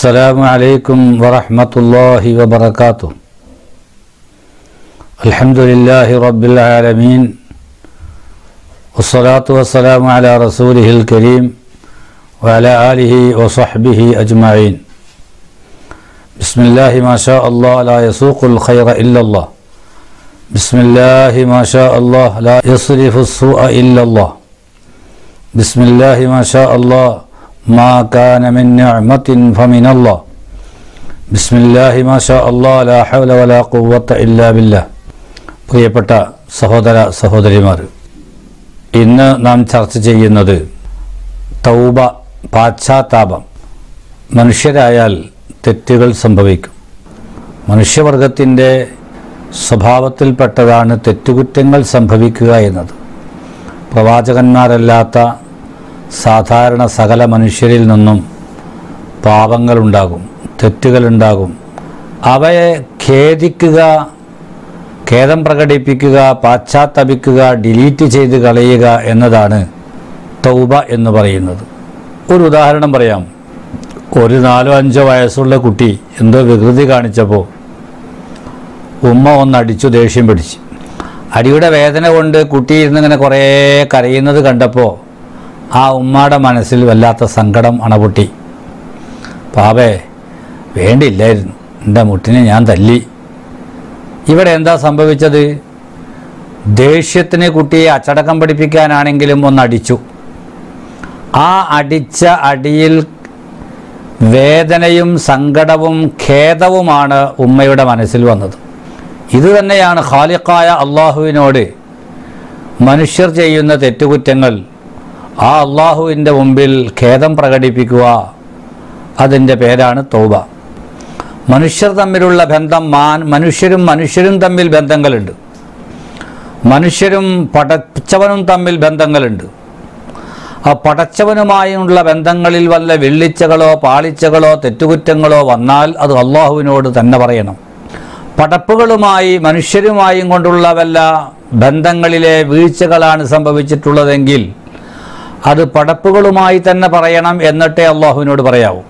السلام عليكم ورحمة الله وبركاته الحمد لله رب العالمين والصلاة والسلام على رسوله الكريم وعلى آله وصحبه أجمعين بسم الله ما شاء الله لا يسوق الخير إلا الله بسم الله ما شاء الله لا يصرف السوء إلا الله بسم الله ما شاء الله ما كان من نعمة فمن الله بسم الله ما شاء الله لا حول ولا قوة إلا بالله പ്രിയപ്പെട്ട സഹോദര സഹോദരിമാർ ഇന്ന് നാം ചർച്ച ചെയ്യുന്നത് തൗബ പാശ്ചാത്താപം മനുഷ്യരായാൽ തെറ്റുകൾ സംഭവിക്കും മനുഷ്യവർഗത്തിൻ്റെ സ്വഭാവത്തിൽപ്പെട്ടതാണ് തെറ്റുകുറ്റങ്ങൾ സംഭവിക്കുക എന്നത് പ്രവാചകന്മാരല്ലാത്ത സാധാരണ സകല മനുഷ്യരിൽ നിന്നും പാപങ്ങളുണ്ടാകും തെറ്റുകളുണ്ടാകും അവയെ ഖേദിക്കുക ഖേദം പ്രകടിപ്പിക്കുക പാശ്ചാത്തപിക്കുക ഡിലീറ്റ് ചെയ്ത് കളയുക എന്നതാണ് തൗബ എന്ന് പറയുന്നത് ഒരു ഉദാഹരണം പറയാം ഒരു നാലോ അഞ്ചോ വയസ്സുള്ള കുട്ടി എന്തോ വികൃതി കാണിച്ചപ്പോൾ ഉമ്മ ഒന്ന് അടിച്ചു ദേഷ്യം പിടിച്ച് അടിയുടെ വേദന കൊണ്ട് കുട്ടി ഇരുന്നിങ്ങനെ കുറേ കരയുന്നത് കണ്ടപ്പോൾ ആ ഉമ്മയുടെ മനസ്സിൽ വല്ലാത്ത സങ്കടം അണപൊട്ടി പാവേ വേണ്ടില്ലായിരുന്നു എൻ്റെ മുട്ടിനെ ഞാൻ തല്ലി ഇവിടെ എന്താ സംഭവിച്ചത് ദേഷ്യത്തിന് കുട്ടിയെ അച്ചടക്കം പഠിപ്പിക്കാനാണെങ്കിലും ഒന്ന് അടിച്ചു ആ അടിച്ച അടിയിൽ വേദനയും സങ്കടവും ഖേദവുമാണ് ഉമ്മയുടെ മനസ്സിൽ വന്നത് ഇത് തന്നെയാണ് ഖാലിഖായ അള്ളാഹുവിനോട് മനുഷ്യർ ചെയ്യുന്ന തെറ്റുകുറ്റങ്ങൾ ആ അള്ളാഹുവിൻ്റെ മുമ്പിൽ ഖേദം പ്രകടിപ്പിക്കുക അതിൻ്റെ പേരാണ് തൗബ മനുഷ്യർ തമ്മിലുള്ള ബന്ധം മാൻ മനുഷ്യരും മനുഷ്യരും തമ്മിൽ ബന്ധങ്ങളുണ്ട് മനുഷ്യരും പടച്ചവനും തമ്മിൽ ബന്ധങ്ങളുണ്ട് ആ പടച്ചവനുമായുള്ള ബന്ധങ്ങളിൽ വല്ല വെള്ളിച്ചകളോ പാളിച്ചകളോ തെറ്റുകുറ്റങ്ങളോ വന്നാൽ അത് അള്ളാഹുവിനോട് തന്നെ പറയണം പടപ്പുകളുമായി മനുഷ്യരുമായും കൊണ്ടുള്ള വല്ല ബന്ധങ്ങളിലെ വീഴ്ചകളാണ് സംഭവിച്ചിട്ടുള്ളതെങ്കിൽ അത് പടപ്പുകളുമായി തന്നെ പറയണം എന്നിട്ടേ അള്ളാഹുവിനോട് പറയാവൂ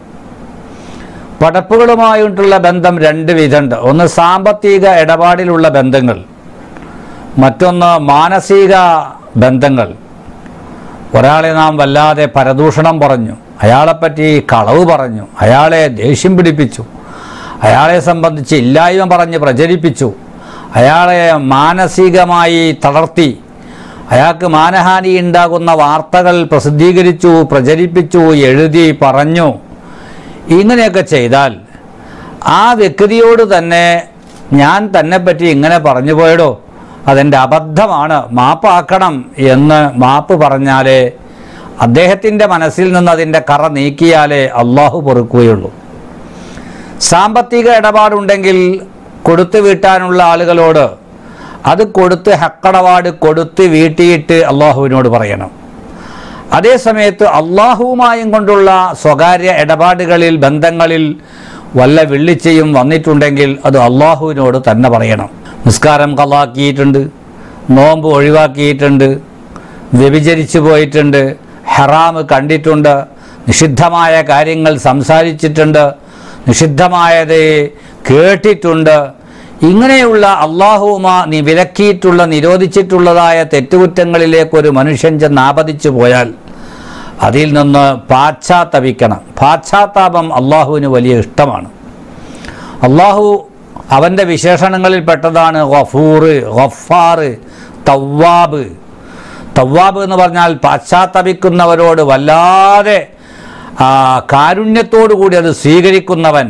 പടപ്പുകളുമായിട്ടുള്ള ബന്ധം രണ്ട് വിധമുണ്ട് ഒന്ന് സാമ്പത്തിക ഇടപാടിലുള്ള ബന്ധങ്ങൾ മറ്റൊന്ന് മാനസിക ബന്ധങ്ങൾ ഒരാളെ നാം വല്ലാതെ പരദൂഷണം പറഞ്ഞു അയാളെപ്പറ്റി കളവ് പറഞ്ഞു അയാളെ ദേഷ്യം പിടിപ്പിച്ചു അയാളെ സംബന്ധിച്ച് ഇല്ലായ്മ പറഞ്ഞ് പ്രചരിപ്പിച്ചു അയാളെ മാനസികമായി തളർത്തി അയാൾക്ക് മാനഹാനി ഉണ്ടാകുന്ന വാർത്തകൾ പ്രസിദ്ധീകരിച്ചു പ്രചരിപ്പിച്ചു എഴുതി പറഞ്ഞു ഇങ്ങനെയൊക്കെ ചെയ്താൽ ആ വ്യക്തിയോട് തന്നെ ഞാൻ തന്നെ പറ്റി ഇങ്ങനെ പറഞ്ഞു പോയടോ അതെൻ്റെ അബദ്ധമാണ് മാപ്പാക്കണം എന്ന് മാപ്പ് പറഞ്ഞാലേ അദ്ദേഹത്തിൻ്റെ മനസ്സിൽ നിന്ന് അതിൻ്റെ കറ നീക്കിയാലേ അള്ളാഹു പൊറുക്കുകയുള്ളൂ സാമ്പത്തിക ഇടപാടുണ്ടെങ്കിൽ കൊടുത്തു വീട്ടാനുള്ള ആളുകളോട് അത് കൊടുത്ത് ഹക്കടപാട് കൊടുത്ത് വീട്ടിയിട്ട് അള്ളാഹുവിനോട് പറയണം അതേ സമയത്ത് അള്ളാഹുവുമായും കൊണ്ടുള്ള സ്വകാര്യ ഇടപാടുകളിൽ ബന്ധങ്ങളിൽ വല്ല വെള്ളിച്ചയും വന്നിട്ടുണ്ടെങ്കിൽ അത് അള്ളാഹുവിനോട് തന്നെ പറയണം നിസ്കാരം കള്ളാക്കിയിട്ടുണ്ട് നോമ്പ് ഒഴിവാക്കിയിട്ടുണ്ട് വ്യഭിചരിച്ചു പോയിട്ടുണ്ട് ഹറാമ് കണ്ടിട്ടുണ്ട് നിഷിദ്ധമായ കാര്യങ്ങൾ സംസാരിച്ചിട്ടുണ്ട് നിഷിദ്ധമായത് കേട്ടിട്ടുണ്ട് ഇങ്ങനെയുള്ള അള്ളാഹുമാ നീ വിലക്കിയിട്ടുള്ള നിരോധിച്ചിട്ടുള്ളതായ തെറ്റുകുറ്റങ്ങളിലേക്ക് ഒരു മനുഷ്യൻ ചെന്ന് ആപതിച്ചു പോയാൽ അതിൽ നിന്ന് പാശ്ചാത്തപിക്കണം പാശ്ചാത്താപം അള്ളാഹുവിന് വലിയ ഇഷ്ടമാണ് അള്ളാഹു അവൻ്റെ വിശേഷണങ്ങളിൽ പെട്ടതാണ് ഗഫൂറ് ഗഫാറ് തവ്വാബ് തവ്വാബ് എന്ന് പറഞ്ഞാൽ പാശ്ചാത്തപിക്കുന്നവരോട് വല്ലാതെ കാരുണ്യത്തോടു കൂടി അത് സ്വീകരിക്കുന്നവൻ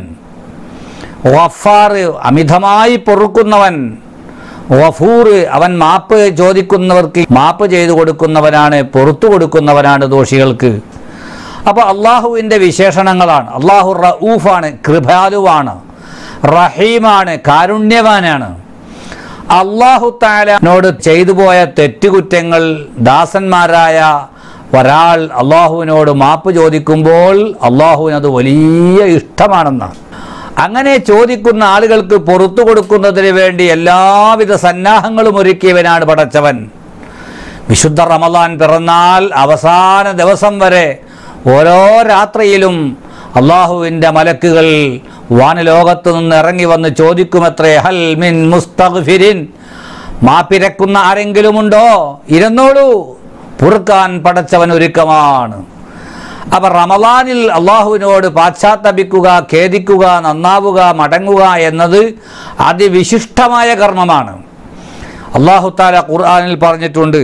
വഫാറ് അമിതമായി പൊറുക്കുന്നവൻ വഫൂർ അവൻ മാപ്പ് ചോദിക്കുന്നവർക്ക് മാപ്പ് ചെയ്തു കൊടുക്കുന്നവനാണ് പുറത്തു കൊടുക്കുന്നവനാണ് ദോഷികൾക്ക് അപ്പോൾ അള്ളാഹുവിൻ്റെ വിശേഷണങ്ങളാണ് അള്ളാഹു റഊഫാണ് കൃപാലുവാണ് റഹീമാണ് കാരുണ്യവാനാണ് അള്ളാഹു താലനോട് ചെയ്തു പോയ തെറ്റുകുറ്റങ്ങൾ ദാസന്മാരായ ഒരാൾ അള്ളാഹുവിനോട് മാപ്പ് ചോദിക്കുമ്പോൾ അള്ളാഹുവിനത് വലിയ ഇഷ്ടമാണെന്നാണ് അങ്ങനെ ചോദിക്കുന്ന ആളുകൾക്ക് പുറത്തു കൊടുക്കുന്നതിന് വേണ്ടി എല്ലാവിധ സന്നാഹങ്ങളും ഒരുക്കിയവനാണ് പടച്ചവൻ വിശുദ്ധ റമദാൻ പിറന്നാൽ അവസാന ദിവസം വരെ ഓരോ രാത്രിയിലും അള്ളാഹുവിൻ്റെ മലക്കുകൾ വാനലോകത്ത് നിന്ന് ഇറങ്ങി വന്ന് ചോദിക്കുമത്രേ ഹൽ മിൻ മുസ്തഗ്ഫിരിൻ മാപ്പിരക്കുന്ന ആരെങ്കിലുമുണ്ടോ ഇരുന്നോളൂ പൊറുക്കാൻ പടച്ചവൻ ഒരുക്കമാണ് അപ്പൊ റമദാനിൽ അള്ളാഹുവിനോട് പാശ്ചാത്തപിക്കുക ഖേദിക്കുക നന്നാവുക മടങ്ങുക എന്നത് അതിവിശിഷ്ടമായ കർമ്മമാണ് അള്ളാഹു താല ഖുർആാനിൽ പറഞ്ഞിട്ടുണ്ട്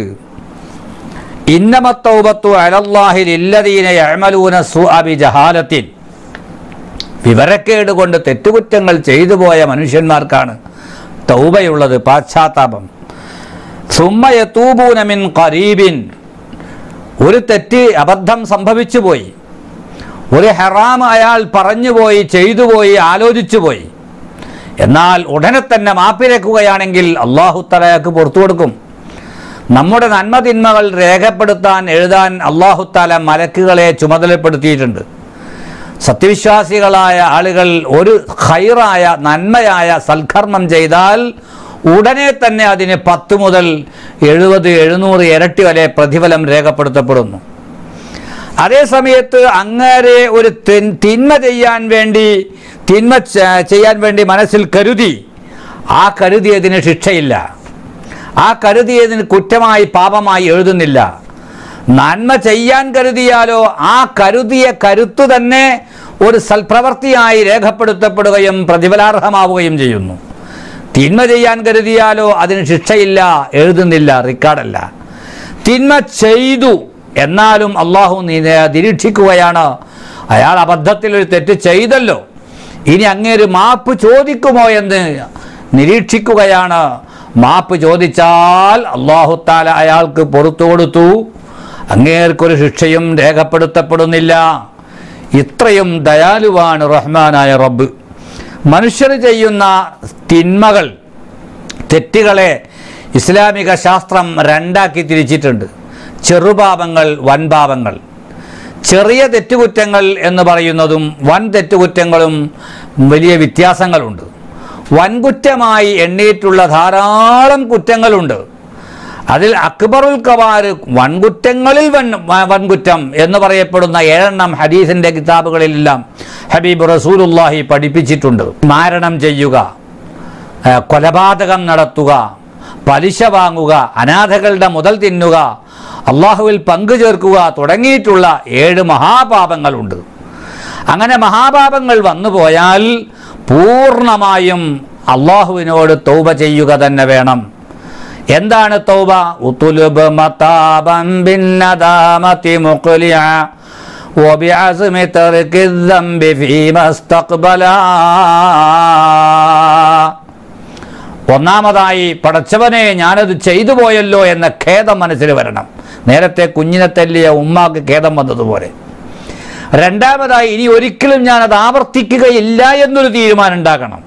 ഇന്നമത്തൗബത്തു അലല്ലാഹിൽ ഇല്ലദീന യഅമലൂന സുഅബി ജഹാലത്തിൻ വിവരക്കേട് കൊണ്ട് തെറ്റുകുറ്റങ്ങൾ ചെയ്തു പോയ മനുഷ്യന്മാർക്കാണ് തൗബയുള്ളത് പാശ്ചാത്താപം സുമ്മയത്തൂബൂന മിൻ ഖരീബിൻ ഒരു തെറ്റ് അബദ്ധം സംഭവിച്ചു പോയി ഒരു ഹെറാം അയാൾ പറഞ്ഞുപോയി ചെയ്തുപോയി ആലോചിച്ചു പോയി എന്നാൽ ഉടനെ തന്നെ മാപ്പിരക്കുകയാണെങ്കിൽ അള്ളാഹു തലയാക്ക് പുറത്തു കൊടുക്കും നമ്മുടെ നന്മതിന്മകൾ രേഖപ്പെടുത്താൻ എഴുതാൻ അള്ളാഹുത്താല മലക്കുകളെ ചുമതലപ്പെടുത്തിയിട്ടുണ്ട് സത്യവിശ്വാസികളായ ആളുകൾ ഒരു ഹൈറായ നന്മയായ സൽക്കർമ്മം ചെയ്താൽ ഉടനെ തന്നെ അതിന് പത്ത് മുതൽ എഴുപത് എഴുന്നൂറ് ഇരട്ടി വരെ പ്രതിഫലം രേഖപ്പെടുത്തപ്പെടുന്നു അതേ സമയത്ത് അങ്ങേരെ ഒരു തിൻ- തിന്മ ചെയ്യാൻ വേണ്ടി തിന്മ ച- ചെയ്യാൻ വേണ്ടി മനസ്സിൽ കരുതി ആ കരുതിയതിന് ശിക്ഷയില്ല ആ കരുതിയതിന് കുറ്റമായി പാപമായി എഴുതുന്നില്ല നന്മ ചെയ്യാൻ കരുതിയാലോ ആ കരുതിയ കരുത്തു തന്നെ ഒരു സൽപ്രവൃത്തിയായി രേഖപ്പെടുത്തപ്പെടുകയും പ്രതിഫലാർഹമാവുകയും ചെയ്യുന്നു തിന്മ ചെയ്യാൻ കരുതിയാലോ അതിന് ശിക്ഷയില്ല എഴുതുന്നില്ല റിക്കാർഡല്ല തിന്മ ചെയ്തു എന്നാലും അള്ളാഹു നീ നിരീക്ഷിക്കുകയാണ് അയാൾ അബദ്ധത്തിൽ ഒരു തെറ്റ് ചെയ്തല്ലോ ഇനി അങ്ങേര് മാപ്പ് ചോദിക്കുമോ എന്ന് നിരീക്ഷിക്കുകയാണ് മാപ്പ് ചോദിച്ചാൽ അള്ളാഹുത്താല അയാൾക്ക് പുറത്തു കൊടുത്തു അങ്ങേർക്കൊരു ശിക്ഷയും രേഖപ്പെടുത്തപ്പെടുന്നില്ല ഇത്രയും ദയാലുവാണ് റഹ്മാനായ റബ്ബ് മനുഷ്യർ ചെയ്യുന്ന തിന്മകൾ തെറ്റുകളെ ഇസ്ലാമിക ശാസ്ത്രം രണ്ടാക്കി തിരിച്ചിട്ടുണ്ട് ചെറുപാപങ്ങൾ വൻപാപങ്ങൾ ചെറിയ തെറ്റുകുറ്റങ്ങൾ എന്ന് പറയുന്നതും വൻ തെറ്റുകുറ്റങ്ങളും വലിയ വ്യത്യാസങ്ങളുണ്ട് വൻകുറ്റമായി എണ്ണിയിട്ടുള്ള ധാരാളം കുറ്റങ്ങളുണ്ട് അതിൽ അക്ബറുൽ കവാർ വൻകുറ്റങ്ങളിൽ വൻ വ- വൻകുറ്റം എന്ന് പറയപ്പെടുന്ന ഏഴെണ്ണം ഹദീസിന്റെ കിതാബുകളിലെല്ലാം ഹബീബ് റസൂലുല്ലാഹി പഠിപ്പിച്ചിട്ടുണ്ട് മാരണം ചെയ്യുക ആ, കൊലപാതകം നടത്തുക പലിശ വാങ്ങുക അനാഥകളുടെ മുതൽ തിന്നുക അള്ളാഹുവിൽ പങ്കു ചേർക്കുക തുടങ്ങിയിട്ടുള്ള ഏഴ് മഹാപാപങ്ങളുണ്ട് അങ്ങനെ മഹാപാപങ്ങൾ വന്നു പോയാൽ പൂർണ്ണമായും അള്ളാഹുവിനോട് തൗബ ചെയ്യുക തന്നെ വേണം എന്താണ് തൗബ ഉത്തുലുബ് മതാബൻ ബിന്നദാമതി മുഖ്ലിഅ وبعزم ترك الذنب فيما استقبلا ഒന്നാമതായി പടച്ചവനെ ഞാനത് ചെയ്തു പോയല്ലോ എന്ന ഖേദം മനസ്സിൽ വരണം നേരത്തെ കുഞ്ഞിനെ തല്ലിയ ഉമ്മാക്ക് ഖേദം വന്നതുപോലെ രണ്ടാമതായി ഇനി ഒരിക്കലും ഞാനത് ആവർത്തിക്കുകയില്ല എന്നൊരു തീരുമാനം ഉണ്ടാക്കണം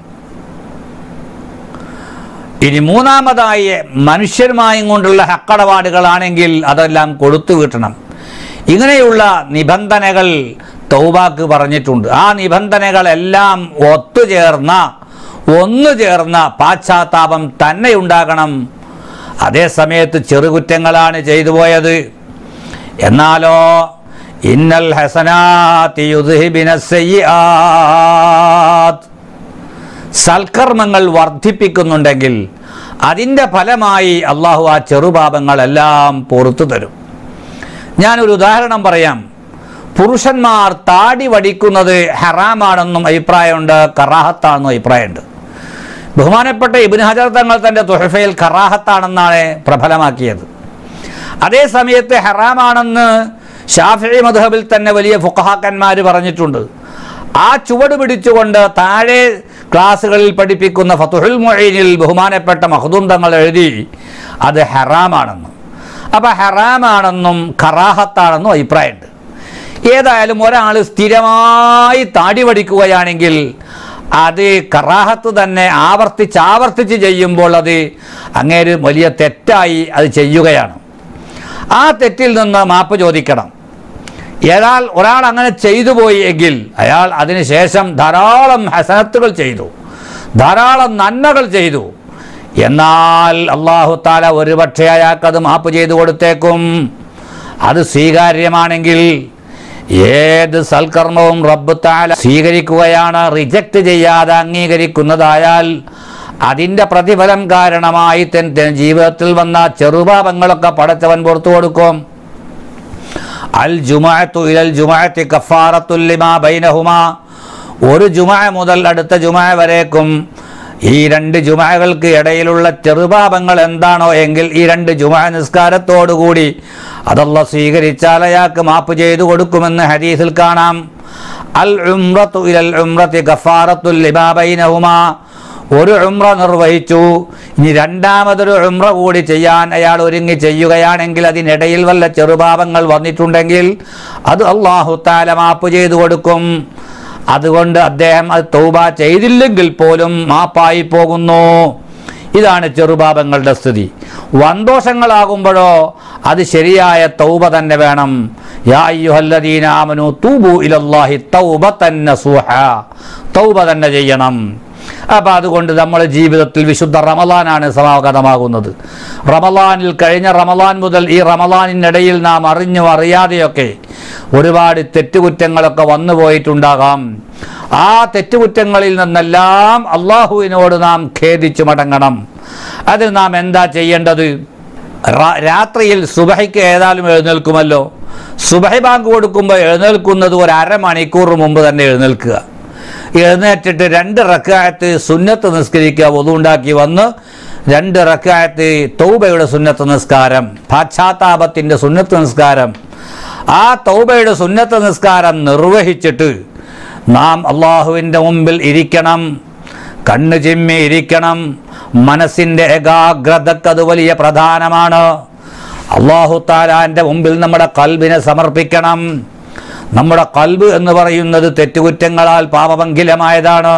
ഇനി മൂന്നാമതായി മനുഷ്യരുമായും കൊണ്ടുള്ള ഹക്കടപാടുകളാണെങ്കിൽ അതെല്ലാം കൊടുത്തു വീട്ടണം ഇങ്ങനെയുള്ള നിബന്ധനകൾ തൗബാക്ക് പറഞ്ഞിട്ടുണ്ട് ആ നിബന്ധനകളെല്ലാം ഒത്തുചേർന്ന ഒന്നു ചേർന്ന പാശ്ചാത്താപം തന്നെ ഉണ്ടാകണം അതേ സമയത്ത് ചെറുകുറ്റങ്ങളാണ് ചെയ്തു പോയത് എന്നാലോ ഇന്നൽ ഹസനാത്തി യുദ്ഹിബിന സയ്യാത്ത് സൽക്കർമ്മങ്ങൾ വർദ്ധിപ്പിക്കുന്നുണ്ടെങ്കിൽ അതിൻ്റെ ഫലമായി അള്ളാഹു ആ ചെറുപാപങ്ങളെല്ലാം പുറത്തു തരും ഞാനൊരു ഉദാഹരണം പറയാം പുരുഷന്മാർ താടി വടിക്കുന്നത് ഹറാമാണെന്നും അഭിപ്രായമുണ്ട് കറാഹത്താണെന്നും അഭിപ്രായമുണ്ട് ബഹുമാനപ്പെട്ട ഇബിൻ ഹജർ തങ്ങൾ തൻ്റെ തുഹഫയിൽ കറാഹത്താണെന്നാണ് പ്രബലമാക്കിയത് അതേ സമയത്ത് ഹറാമാണെന്ന് ഷാഫി മധുഹബിൽ തന്നെ വലിയ ഫുഖഹാക്കന്മാർ പറഞ്ഞിട്ടുണ്ട് ആ ചുവട് പിടിച്ചുകൊണ്ട് താഴെ ക്ലാസ്സുകളിൽ പഠിപ്പിക്കുന്ന ഫതുഹുൽ മൊഴീനിൽ ബഹുമാനപ്പെട്ട മഹദൂം തങ്ങൾ എഴുതി അത് ഹറാമാണെന്നും അപ്പം ഹറാമാണെന്നും കറാഹത്താണെന്നും അഭിപ്രായമുണ്ട് ഏതായാലും ഒരാൾ സ്ഥിരമായി താടി വടിക്കുകയാണെങ്കിൽ അത് കറാഹത്ത് തന്നെ ആവർത്തിച്ച് ആവർത്തിച്ച് ചെയ്യുമ്പോൾ അത് അങ്ങേര് വലിയ തെറ്റായി അത് ചെയ്യുകയാണ് ആ തെറ്റിൽ നിന്ന് മാപ്പ് ചോദിക്കണം ഏതാൽ ഒരാൾ അങ്ങനെ ചെയ്തു പോയി എങ്കിൽ അയാൾ അതിനുശേഷം ധാരാളം ഹസനത്തുകൾ ചെയ്തു ധാരാളം നന്മകൾ ചെയ്തു എന്നാൽ അള്ളാഹു താല ഒരുപക്ഷെ അയാൾക്കത് മാപ്പ് ചെയ്തു കൊടുത്തേക്കും അത് സ്വീകാര്യമാണെങ്കിൽ ഏത് സൽക്കർമ്മവും റബ്ബ് താല സ്വീകരിക്കുകയാണ് റിജക്റ്റ് ചെയ്യാതെ അംഗീകരിക്കുന്നതായാൽ അതിൻ്റെ പ്രതിഫലം കാരണമായി തൻ തൻ ജീവിതത്തിൽ വന്ന ചെറുപാപങ്ങളൊക്കെ പടച്ചവൻ പുറത്തു കൊടുക്കും അൽ ജുമാഅത്തു ഇലൽ ജുമാഅത്തി കഫാറത്തുൽ ലിമാ ബൈനഹുമാ ഒരു ജുമാ മുതൽ അടുത്ത ജുമാ വരേക്കും ഈ രണ്ട് ജുമാകൾക്ക് ഇടയിലുള്ള ചെറുപാപങ്ങൾ എന്താണോ എങ്കിൽ ഈ രണ്ട് ജുമാ നിസ്കാരത്തോടുകൂടി അതല്ല സ്വീകരിച്ചാൽ അയാൾക്ക് മാപ്പ് ചെയ്തു കൊടുക്കുമെന്ന് ഹദീസിൽ കാണാം അൽ ഉംറത്തു ഇലൽ ഉംറത്തി കഫാറത്തുൽ ലിമാ ബൈനഹുമാ ഒരു ഉംറ നിർവഹിച്ചു ഇനി രണ്ടാമതൊരു ഉംറ കൂടി ചെയ്യാൻ അയാൾ ഒരുങ്ങി ചെയ്യുകയാണെങ്കിൽ അതിനിടയിൽ വല്ല ചെറുപാപങ്ങൾ വന്നിട്ടുണ്ടെങ്കിൽ അത് അള്ളാഹു താല മാപ്പ് ചെയ്തു കൊടുക്കും അതുകൊണ്ട് അദ്ദേഹം അത് തൗബ ചെയ്തില്ലെങ്കിൽ പോലും മാപ്പായി പോകുന്നു ഇതാണ് ചെറുപാപങ്ങളുടെ സ്ഥിതി വൻദോഷങ്ങളാകുമ്പോഴോ അത് ശരിയായ തൗബ തന്നെ വേണം യാ അയ്യുഹല്ലദീന ആമനു തൂബു ഇലല്ലാഹി തൗബത്തൻ നസൂഹ തൗബ തന്നെ ചെയ്യണം അപ്പം അതുകൊണ്ട് നമ്മുടെ ജീവിതത്തിൽ വിശുദ്ധ റമലാനാണ് സമാഗതമാകുന്നത് റമലാനിൽ കഴിഞ്ഞ റമലാൻ മുതൽ ഈ റമലാനിനിടയിൽ നാം അറിഞ്ഞോ അറിയാതെയൊക്കെ ഒരുപാട് തെറ്റുകുറ്റങ്ങളൊക്കെ വന്നു പോയിട്ടുണ്ടാകാം ആ തെറ്റുകുറ്റങ്ങളിൽ നിന്നെല്ലാം അള്ളാഹുവിനോട് നാം ഖേദിച്ചു മടങ്ങണം അതിൽ നാം എന്താ ചെയ്യേണ്ടത് റ- രാത്രിയിൽ സുബഹയ്ക്ക് ഏതായാലും എഴുന്നേൽക്കുമല്ലോ സുബഹി ബാങ്ക് കൊടുക്കുമ്പോൾ എഴുന്നേൽക്കുന്നത് ഒരു അരമണിക്കൂർ മുമ്പ് തന്നെ എഴുന്നേൽക്കുക എഴുന്നേറ്റിട്ട് രണ്ട് റക്കായത്ത് സുന്നത്ത് നിസ്കരിക്കുക ഒതുണ്ടാക്കി വന്ന് രണ്ട് റക്കായത്ത് തൗബയുടെ സുന്നത്ത് നിസ്കാരം പാശ്ചാത്താപത്തിൻ്റെ സുന്നത്ത് നിസ്കാരം ആ തൗബയുടെ സുന്നത്ത് നിസ്കാരം നിർവഹിച്ചിട്ട് നാം അള്ളാഹുവിൻ്റെ മുമ്പിൽ ഇരിക്കണം കണ്ണ് ചിമ്മി ഇരിക്കണം മനസ്സിൻ്റെ ഏകാഗ്രതക്ക് അത് വലിയ പ്രധാനമാണ് അള്ളാഹു താലാൻ്റെ മുമ്പിൽ നമ്മുടെ കൽബിനെ സമർപ്പിക്കണം നമ്മുടെ കൽബ് എന്ന് പറയുന്നത് തെറ്റുകുറ്റങ്ങളാൽ പാപമംഗിലമായതാണ്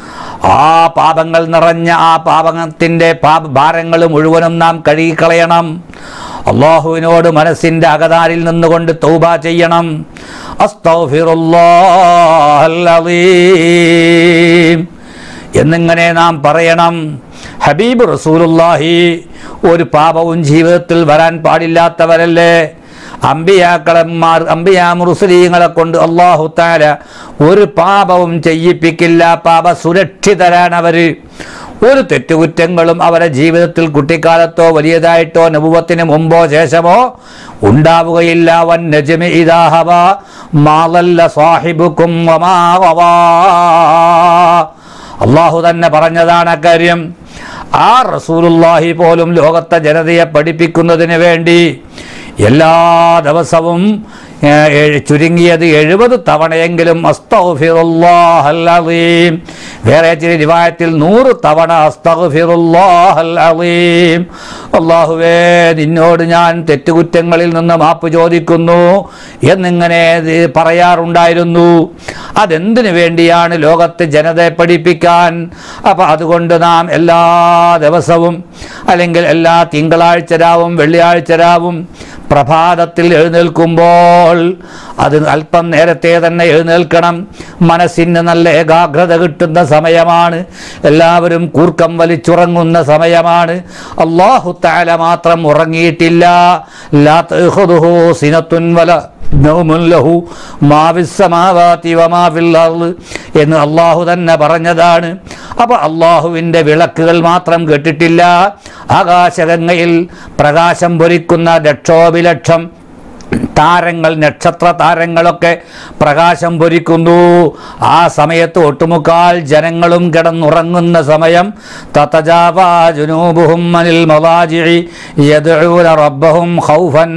ആ പാപങ്ങൾ നിറഞ്ഞ ആ പാപത്തിൻ്റെ പാപ ഭാരങ്ങൾ മുഴുവനും നാം കഴുകിക്കളയണം അള്ളാഹുവിനോട് മനസ്സിൻ്റെ അകതാരിൽ നിന്നുകൊണ്ട് തൗബ ചെയ്യണം അസ്തഗ്ഫിറുല്ലാഹൽ അലീം എന്നിങ്ങനെ നാം പറയണം ഹബീബ് റസൂലുള്ളാഹി ഒരു പാപവും ജീവിതത്തിൽ വരാൻ പാടില്ലാത്തവരല്ലേ അമ്പിയാക്കളന്മാർ അമ്പിയാ മുറുസലീങ്ങളെ കൊണ്ട് അള്ളാഹു താല ഒരു പാപവും ചെയ്യിപ്പിക്കില്ല പാപ സുരക്ഷിതരാണ് അവര് ഒരു തെറ്റുകുറ്റങ്ങളും അവരെ ജീവിതത്തിൽ കുട്ടിക്കാലത്തോ വലിയതായിട്ടോ നബുവത്തിന് മുമ്പോ ശേഷമോ ഉണ്ടാവുകയില്ല വൻ നജ്മി ഇദാഹവ മാലല്ല സാഹിബുക്കും വമാ ഗവാ. അള്ളാഹു തന്നെ പറഞ്ഞതാണ് അക്കാര്യം ആ റസൂലുള്ളാഹി പോലും ലോകത്തെ ജനതയെ പഠിപ്പിക്കുന്നതിന് വേണ്ടി എല്ലാ ദിവസവും ഏ, ഏഴ്- ചുരുങ്ങിയത് എഴുപത് തവണയെങ്കിലും അസ്തഗ്ഫിറുല്ലാഹൽ അലീം വേറെ ചില റിവായത്തിൽ നൂറ് തവണ അസ്തഗ്ഫിറുല്ലാഹൽ അലീം അള്ളാഹുവേ നിന്നോട് ഞാൻ തെറ്റുകുറ്റങ്ങളിൽ നിന്ന് മാപ്പ് ചോദിക്കുന്നു എന്നിങ്ങനെ ഇത് പറയാറുണ്ടായിരുന്നു അതെന്തിനു വേണ്ടിയാണ് ലോകത്തെ ജനതയെ പഠിപ്പിക്കാൻ അപ്പം അതുകൊണ്ട് നാം എല്ലാ ദിവസവും അല്ലെങ്കിൽ എല്ലാ തിങ്കളാഴ്ച രാവും വെള്ളിയാഴ്ച രാവും പ്രഭാതത്തിൽ എഴുന്നേൽക്കുമ്പോൾ അത് അല്പം നേരത്തെ തന്നെ എഴുന്നേൽക്കണം മനസ്സിന് നല്ല ഏകാഗ്രത കിട്ടുന്ന സമയമാണ് എല്ലാവരും കൂർക്കം വലിച്ചുറങ്ങുന്ന സമയമാണ് അള്ളാഹു താല മാത്രം ഉറങ്ങിയിട്ടില്ല ലാ തഅഖുദുഹു സിനത്തുൻ വല നൗമുൻ ലഹു മാ ഫിസ്സമാവാതി വമാ ഫിൽ അർള് എന്ന് അള്ളാഹു തന്നെ പറഞ്ഞതാണ് അപ്പോൾ അള്ളാഹുവിൻ്റെ വിളക്കുകൾ മാത്രം കേട്ടിട്ടില്ല ആകാശഗംഗയിൽ പ്രകാശം പൊരിക്കുന്ന ലക്ഷോപിലക്ഷം താരങ്ങൾ നക്ഷത്ര താരങ്ങളൊക്കെ പ്രകാശം പൊരിക്കുന്നു ആ സമയത്ത് ഒട്ടുമുക്കാൽ ജനങ്ങളും കിടന്നുറങ്ങുന്ന സമയം തതജാവാ ജുനൂബുഹും അനിൽ മവാജിഇ യദ്ഊന റബ്ബഹും ഖൗഫൻ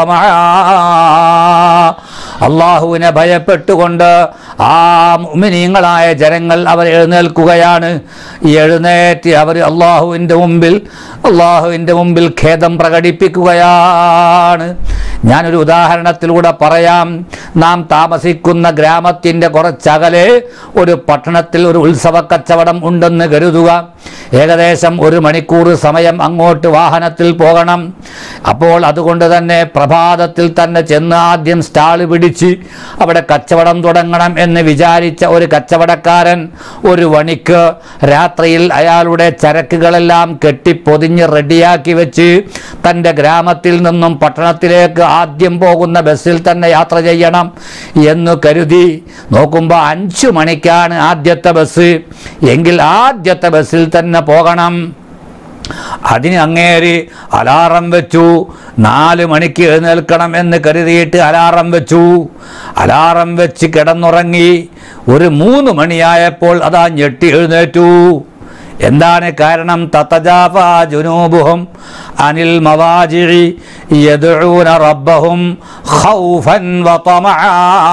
വതമആ അള്ളാഹുവിനെ ഭയപ്പെട്ടുകൊണ്ട് ആ മുഅ്മിനീങ്ങളായ ജനങ്ങൾ അവർ എഴുന്നേൽക്കുകയാണ് ഈ എഴുന്നേറ്റ് അവർ അള്ളാഹുവിൻ്റെ മുമ്പിൽ അള്ളാഹുവിൻ്റെ മുമ്പിൽ ഖേദം പ്രകടിപ്പിക്കുകയാണ് ഞാനൊരു ഉദാഹരണത്തിലൂടെ പറയാം നാം താമസിക്കുന്ന ഗ്രാമത്തിൻ്റെ കുറച്ചകലെ ഒരു പട്ടണത്തിൽ ഒരു ഉത്സവ കച്ചവടം ഉണ്ടെന്ന് കരുതുക ഏകദേശം ഒരു മണിക്കൂർ സമയം അങ്ങോട്ട് വാഹനത്തിൽ പോകണം അപ്പോൾ അതുകൊണ്ട് തന്നെ പ്രഭാതത്തിൽ തന്നെ ചെന്ന് ആദ്യം സ്റ്റാൾ പിടിച്ച് അവിടെ കച്ചവടം തുടങ്ങണം എന്ന് വിചാരിച്ച ഒരു കച്ചവടക്കാരൻ ഒരു വണിക്ക് രാത്രിയിൽ അയാളുടെ ചരക്കുകളെല്ലാം കെട്ടിപ്പൊതിഞ്ഞ് റെഡിയാക്കി വെച്ച് തൻ്റെ ഗ്രാമത്തിൽ നിന്നും പട്ടണത്തിലേക്ക് ആദ്യം പോകുന്ന ബസ്സിൽ തന്നെ യാത്ര ചെയ്യണം എന്ന് കരുതി നോക്കുമ്പോൾ അഞ്ചു മണിക്കാണ് ആദ്യത്തെ ബസ് എങ്കിൽ ആദ്യത്തെ ബസ്സിൽ തന്നെ പോകണം അതിന് അങ്ങേര് അലാറം വെച്ചു നാല് മണിക്ക് എഴുന്നേൽക്കണം എന്ന് കരുതിയിട്ട് അലാറം വെച്ചു അലാറം വെച്ച് കിടന്നുറങ്ങി ഒരു മൂന്ന് മണിയായപ്പോൾ അതാ ഞെട്ടി എഴുന്നേറ്റു എന്താണ് കാരണം തതജാഫ ജുനൂബുഹും അനിൽ മവാജിഴി യദ്ഊന റബ്ബഹും ഖൗഫൻ വതമആ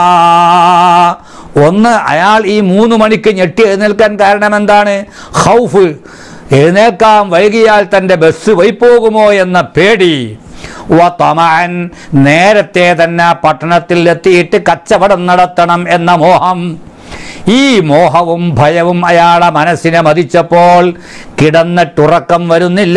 ഒന്ന് അയാൾ ഈ മൂന്ന് മണിക്ക് ഞെട്ടി എഴുന്നേൽക്കാൻ കാരണം എന്താണ് ഖൗഫ് എഴുന്നേൽക്കാൻ വൈകിയാൽ തൻ്റെ ബസ് വൈപ്പോകുമോ എന്ന പേടി വതമഅൻ നേരത്തെ തന്നെ പട്ടണത്തിൽ എത്തിയിട്ട് കച്ചവടം നടത്തണം എന്ന മോഹം ഈ മോഹവും ഭയവും അയാളെ മനസ്സിനെ മതിച്ചപ്പോൾ കിടന്നിട്ടുറക്കം വരുന്നില്ല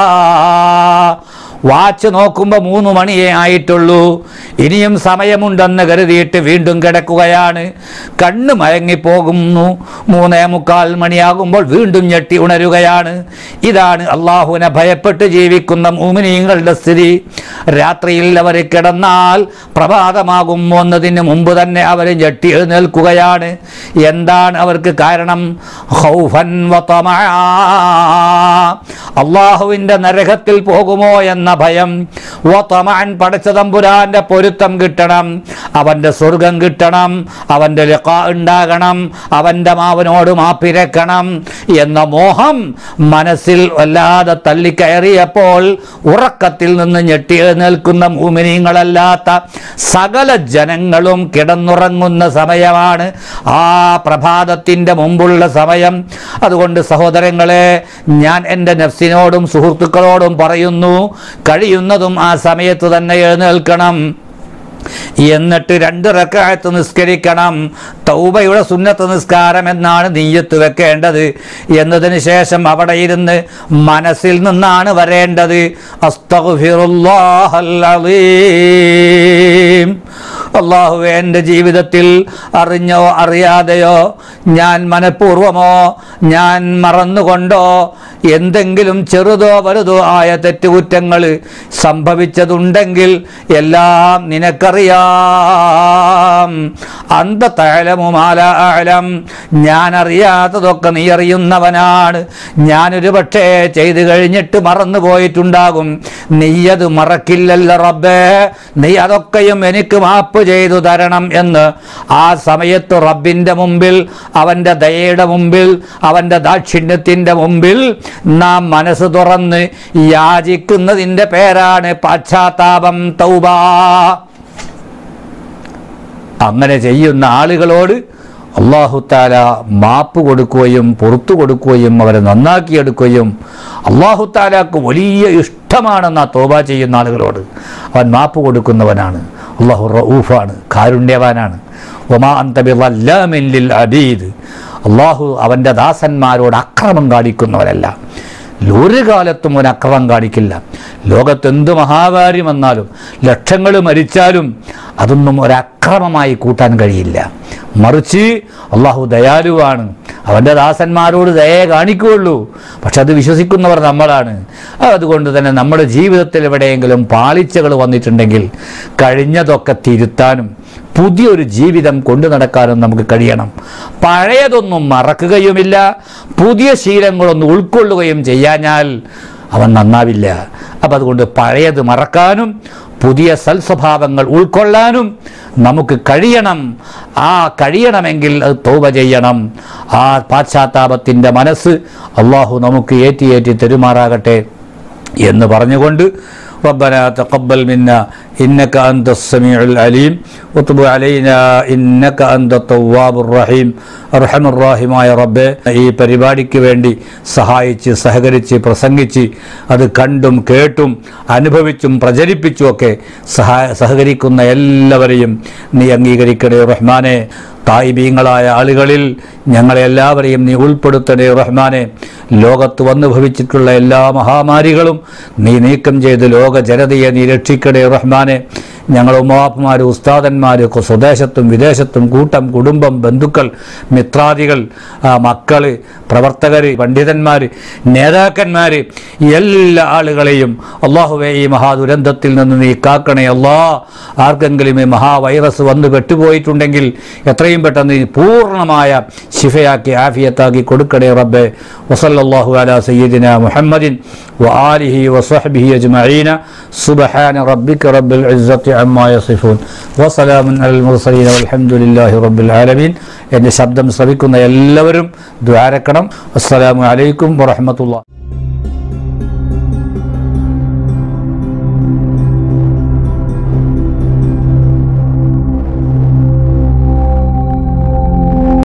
വാച്ച് നോക്കുമ്പോൾ മൂന്ന് മണിയേ ആയിട്ടുള്ളൂ ഇനിയും സമയമുണ്ടെന്ന് കരുതിയിട്ട് വീണ്ടും കിടക്കുകയാണ് കണ്ണ് മയങ്ങിപ്പോകുന്നു മൂന്നേ മുക്കാൽ മണിയാകുമ്പോൾ വീണ്ടും ഞെട്ടി ഉണരുകയാണ് ഇതാണ് അള്ളാഹുവിനെ ഭയപ്പെട്ട് ജീവിക്കുന്ന മൂമിനീങ്ങളുടെ സ്ഥിതി രാത്രിയിൽ അവർ കിടന്നാൽ പ്രഭാതമാകും എന്നതിന് മുമ്പ് തന്നെ അവർ ഞെട്ടി എഴുന്നേൽക്കുകയാണ് എന്താണ് അവർക്ക് കാരണം ഖൗഫൻ വതമആ. അള്ളാഹുവിൻ്റെ നരകത്തിൽ പോകുമോ എന്ന ഭയം വതമഅൻ പടച്ച തമ്പുരാന്റെ പൊരുത്തം കിട്ടണം അവൻ്റെ സ്വർഗം കിട്ടണം അവൻ്റെ ലിഖാ ഉണ്ടാകണം അവൻ്റെ മാവനോട് മാപ്പിരക്കണം എന്ന മോഹം മനസ്സിൽ വല്ലാതെ തള്ളിക്കയറിയപ്പോൾ ഉറക്കത്തിൽ നിന്ന് ഞെട്ടി എഴുന്നേൽക്കുന്ന മൂമിനീങ്ങളല്ലാത്ത സകല ജനങ്ങളും കിടന്നുറങ്ങുന്ന സമയമാണ് ആ പ്രഭാതത്തിൻ്റെ മുമ്പുള്ള സമയം അതുകൊണ്ട് സഹോദരങ്ങളെ ഞാൻ എൻ്റെ നഫ്സിനോടും സുഹൃത്തുക്കളോടും പറയുന്നു കഴിയുന്നതും ആ സമയത്ത് തന്നെ എഴുന്നേൽക്കണം എന്നിട്ട് രണ്ട് റക്കായത്ത് നിസ്കരിക്കണം തൗബയുടെ സുന്നത്ത് നിസ്കാരം എന്നാണ് നീയത്ത് വെക്കേണ്ടത് എന്നതിന് ശേഷം അവിടെ ഇരുന്ന് മനസ്സിൽ നിന്നാണ് വരേണ്ടത് അസ്തഗ്ഫിറുല്ലാഹൽ അലീം അള്ളാഹുവെ എൻ്റെ ജീവിതത്തിൽ അറിഞ്ഞോ അറിയാതെയോ ഞാൻ മനഃപൂർവമോ ഞാൻ മറന്നുകൊണ്ടോ എന്തെങ്കിലും ചെറുതോ വലുതോ ആയ തെറ്റുകുറ്റങ്ങൾ സംഭവിച്ചതുണ്ടെങ്കിൽ എല്ലാം നിനക്കറിയാം അന്ത തഴലമുമാല ആലം ഞാൻ അറിയാത്തതൊക്കെ നീ അറിയുന്നവനാണ് ഞാനൊരു പക്ഷേ ചെയ്തു കഴിഞ്ഞിട്ട് മറന്നു പോയിട്ടുണ്ടാകും നീയത് മറക്കില്ലല്ല റബ്ബേ നീ അതൊക്കെയും എനിക്ക് മാപ്പ് ചെയ്തു തരണം എന്ന് ആ സമയത്ത് റബ്ബിൻ്റെ മുമ്പിൽ അവൻ്റെ ദയയുടെ മുമ്പിൽ അവൻ്റെ ദാക്ഷിണ്യത്തിൻ്റെ മുമ്പിൽ നാം മനസ്സ് തുറന്ന് യാചിക്കുന്നതിൻ്റെ പേരാണ് പാശ്ചാത്താപം തൗബ അങ്ങനെ ചെയ്യുന്ന ആളുകളോട് അള്ളാഹുത്താല മാപ്പ് കൊടുക്കുകയും പുറത്തു കൊടുക്കുകയും അവരെ നന്നാക്കിയെടുക്കുകയും അള്ളാഹുത്താലാക്ക് വലിയ ഇഷ്ടമാണെന്ന് ആ തോബ ചെയ്യുന്ന ആളുകളോട് അവൻ മാപ്പ് കൊടുക്കുന്നവനാണ് അള്ളാഹു റഊഫാണ് കാരുണ്യവാനാണ് ഒമാ അന്തബിൽ അബീദ് അള്ളാഹു അവൻ്റെ ദാസന്മാരോട് അക്രമം കാണിക്കുന്നവരല്ല ഒരു കാലത്തും ഒരു അക്രമം കാണിക്കില്ല ലോകത്ത് എന്ത് മഹാകാര്യം വന്നാലും ലക്ഷങ്ങൾ മരിച്ചാലും അതൊന്നും ഒരക്രമമായി കൂട്ടാൻ കഴിയില്ല മറിച്ച് അള്ളാഹു ദയാലുവാണ് അവൻ്റെ ദാസന്മാരോട് ദയ കാണിക്കുകയുള്ളൂ പക്ഷെ അത് വിശ്വസിക്കുന്നവർ നമ്മളാണ് അതുകൊണ്ട് തന്നെ നമ്മുടെ ജീവിതത്തിൽ എവിടെയെങ്കിലും പാളിച്ചകൾ വന്നിട്ടുണ്ടെങ്കിൽ കഴിഞ്ഞതൊക്കെ തിരുത്താനും പുതിയൊരു ജീവിതം കൊണ്ടു നടക്കാനും നമുക്ക് കഴിയണം പഴയതൊന്നും മറക്കുകയുമില്ല പുതിയ ശീലങ്ങളൊന്നും ഉൾക്കൊള്ളുകയും ചെയ്യാഞ്ഞാൽ അവൻ നന്നാവില്ല അപ്പം അതുകൊണ്ട് പഴയത് മറക്കാനും പുതിയ സൽസ്വഭാവങ്ങൾ ഉൾക്കൊള്ളാനും നമുക്ക് കഴിയണം ആ കഴിയണമെങ്കിൽ അത് തോപ ചെയ്യണം ആ പാശ്ചാത്താപത്തിൻ്റെ മനസ്സ് അള്ളാഹു നമുക്ക് ഏറ്റി ഏറ്റി തെരുമാറാകട്ടെ എന്ന് പറഞ്ഞുകൊണ്ട് ربنا تقبل منا إنك أنت السميع العليم وتب علينا إنك أنت التواب الرحيم അർഹം റാഹിമായ റബ്ബെ ഈ പരിപാടിക്ക് വേണ്ടി സഹായിച്ച് സഹകരിച്ച് പ്രസംഗിച്ച് അത് കണ്ടും കേട്ടും അനുഭവിച്ചും പ്രചരിപ്പിച്ചുമൊക്കെ സഹാ സഹകരിക്കുന്ന എല്ലാവരെയും നീ അംഗീകരിക്കണേ റഹ്മാനെ തായിബീങ്ങളായ ആളുകളിൽ ഞങ്ങളെ എല്ലാവരെയും നീ ഉൾപ്പെടുത്തണേ റഹ്മാനെ ലോകത്ത് വന്നു ഭവിച്ചിട്ടുള്ള എല്ലാ മഹാമാരികളും നീ നീക്കം ചെയ്ത് ലോക ജനതയെ നീ രക്ഷിക്കണേ റഹ്മാനെ ഞങ്ങൾ ഉമ്മാപ്പന്മാർ ഉസ്താദന്മാർ സ്വദേശത്തും വിദേശത്തും കൂട്ടം കുടുംബം ബന്ധുക്കൾ മിത്രാദികൾ ആ, മക്കള് പ്രവർത്തകർ പണ്ഡിതന്മാർ നേതാക്കന്മാർ എല്ലാ ആളുകളെയും അള്ളാഹുവെ ഈ മഹാദുരന്തത്തിൽ നിന്ന് നീ കാക്കണേ അല്ലാ ആർക്കെങ്കിലും ഈ മഹാവൈറസ് വന്ന് പെട്ടുപോയിട്ടുണ്ടെങ്കിൽ എത്രയും പെട്ടെന്ന് ഈ പൂർണ്ണമായ ശിഫയാക്കി ആഫിയത്താക്കി കൊടുക്കണേ റബ്ബെ വസല്ലല്ലാഹു അലാ സയ്യിദിന മുഹമ്മദിൻ وآله وصحبه أجمعين سبحان ربك رب العزة عما يصفون وسلام على المرسلين والحمد لله رب العالمين എൻ്റെ ശബ്ദം ശ്രവിക്കുന്ന എല്ലാവരും ദ്വാരക്കണം അസ്സലാമു അലൈക്കും വറഹ്മത്തുള്ളാഹി